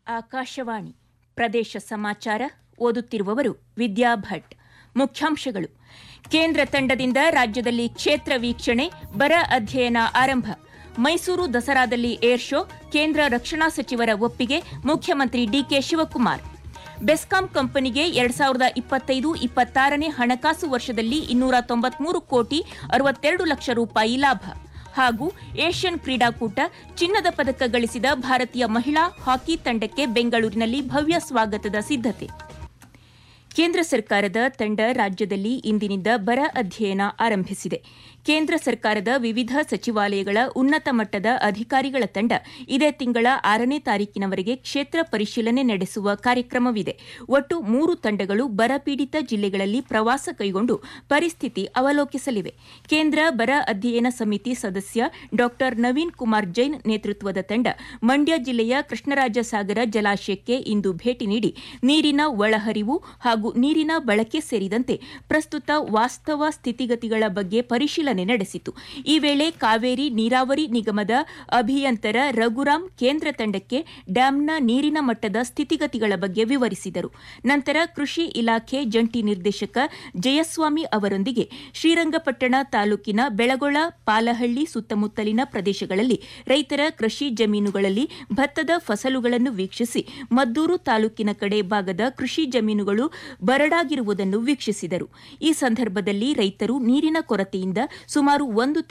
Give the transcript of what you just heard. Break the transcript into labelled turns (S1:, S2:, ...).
S1: ಆಕಾಶವಾಣಿ ಪ್ರದೇಶ ಸಮಾಚಾರ ಓದುತ್ತಿರುವವರು ವಿದ್ಯಾ ಭಟ್ ಮುಖ್ಯಾಂಶಗಳು ಕೇಂದ್ರ ತಂಡದಿಂದ ರಾಜ್ಯದಲ್ಲಿ ಕ್ಷೇತ್ರ ವೀಕ್ಷಣೆ ಬರ ಅಧ್ಯಯನ ಆರಂಭ ಮೈಸೂರು ದಸರಾದಲ್ಲಿ ಏರ್ ಶೋ ಕೇಂದ್ರ ರಕ್ಷಣಾ ಸಚಿವರ ಒಪ್ಪಿಗೆ ಮುಖ್ಯಮಂತ್ರಿ ಡಿಕೆ ಶಿವಕುಮಾರ್ ಬೆಸ್ಕಾಂ ಕಂಪನಿಗೆ ಎರಡ್ ಸಾವಿರದ ಇಪ್ಪತ್ತೈದು ಇಪ್ಪತ್ತಾರನೇ ಹಣಕಾಸು ವರ್ಷದಲ್ಲಿ ಇನ್ನೂರ ತೊಂಬತ್ಮೂರು ಕೋಟಿ ಅರವತ್ತೆರಡು ಲಕ್ಷ ರೂಪಾಯಿ ಲಾಭ ಹಾಗೂ ಏಷ್ಯನ್ ಕ್ರೀಡಾಕೂಟ ಚಿನ್ನದ ಪದಕ ಗಳಿಸಿದ ಭಾರತೀಯ ಮಹಿಳಾ ಹಾಕಿ ತಂಡಕ್ಕೆ ಬೆಂಗಳೂರಿನಲ್ಲಿ ಭವ್ಯ ಸ್ವಾಗತದ ಸಿದ್ದತೆ ಕೇಂದ್ರ ಸರ್ಕಾರದ ತಂಡ ರಾಜ್ಯದಲ್ಲಿ ಇಂದಿನಿಂದ ಬರ ಅಧ್ಯಯನ ಆರಂಭಿಸಿದೆ ಕೇಂದ್ರ ಸರ್ಕಾರದ ವಿವಿಧ ಸಚಿವಾಲಯಗಳ ಉನ್ನತ ಮಟ್ಟದ ಅಧಿಕಾರಿಗಳ ತಂಡ ಇದೇ ತಿಂಗಳ ಆರನೇ ತಾರೀಕಿನವರೆಗೆ ಕ್ಷೇತ್ರ ಪರಿಶೀಲನೆ ನಡೆಸುವ ಕಾರ್ಯಕ್ರಮವಿದೆ ಒಟ್ಟು ಮೂರು ತಂಡಗಳು ಬರಪೀಡಿತ ಜಿಲ್ಲೆಗಳಲ್ಲಿ ಪ್ರವಾಸ ಕೈಗೊಂಡು ಪರಿಸ್ಥಿತಿ ಅವಲೋಕಿಸಲಿವೆ ಕೇಂದ್ರ ಬರ ಅಧ್ಯಯನ ಸಮಿತಿ ಸದಸ್ಯ ಡಾ ನವೀನ್ ಕುಮಾರ್ ಜೈನ್ ನೇತೃತ್ವದ ತಂಡ ಮಂಡ್ಯ ಜಿಲ್ಲೆಯ ಕೃಷ್ಣರಾಜಸಾಗರ ಜಲಾಶಯಕ್ಕೆ ಇಂದು ಭೇಟಿ ನೀಡಿ ನೀರಿನ ಒಳಹರಿವು ಹಾಗೂ ನೀರಿನ ಬಳಕೆ ಸೇರಿದಂತೆ ಪ್ರಸ್ತುತ ವಾಸ್ತವ ಸ್ಥಿತಿಗತಿಗಳ ಬಗ್ಗೆ ಪರಿಶೀಲನೆ ನಡೆಸಿತು ಈ ವೇಳೆ ಕಾವೇರಿ ನೀರಾವರಿ ನಿಗಮದ ಅಭಿಯಂತರ ರಘುರಾಮ್ ಕೇಂದ್ರ ತಂಡಕ್ಕೆ ಡ್ಯಾಂನ ನೀರಿನ ಮಟ್ಟದ ಸ್ಥಿತಿಗತಿಗಳ ಬಗ್ಗೆ ವಿವರಿಸಿದರು ನಂತರ ಕೃಷಿ ಇಲಾಖೆ ಜಂಟಿ ನಿರ್ದೇಶಕ ಜಯಸ್ವಾಮಿ ಅವರೊಂದಿಗೆ ಶ್ರೀರಂಗಪಟ್ಟಣ ತಾಲೂಕಿನ ಬೆಳಗೊಳ ಪಾಲಹಳ್ಳಿ ಸುತ್ತಮುತ್ತಲಿನ ಪ್ರದೇಶಗಳಲ್ಲಿ ರೈತರ ಕೃಷಿ ಜಮೀನುಗಳಲ್ಲಿ ಭತ್ತದ ಫಸಲುಗಳನ್ನು ವೀಕ್ಷಿಸಿ ಮದ್ದೂರು ತಾಲೂಕಿನ ಕಡೆ ಭಾಗದ ಕೃಷಿ ಜಮೀನುಗಳು ಬರಡಾಗಿರುವುದನ್ನು ವೀಕ್ಷಿಸಿದರು ಈ ಸಂದರ್ಭದಲ್ಲಿ ರೈತರು ನೀರಿನ ಕೊರತೆಯಿಂದ ಸುಮಾರು ಒಂದು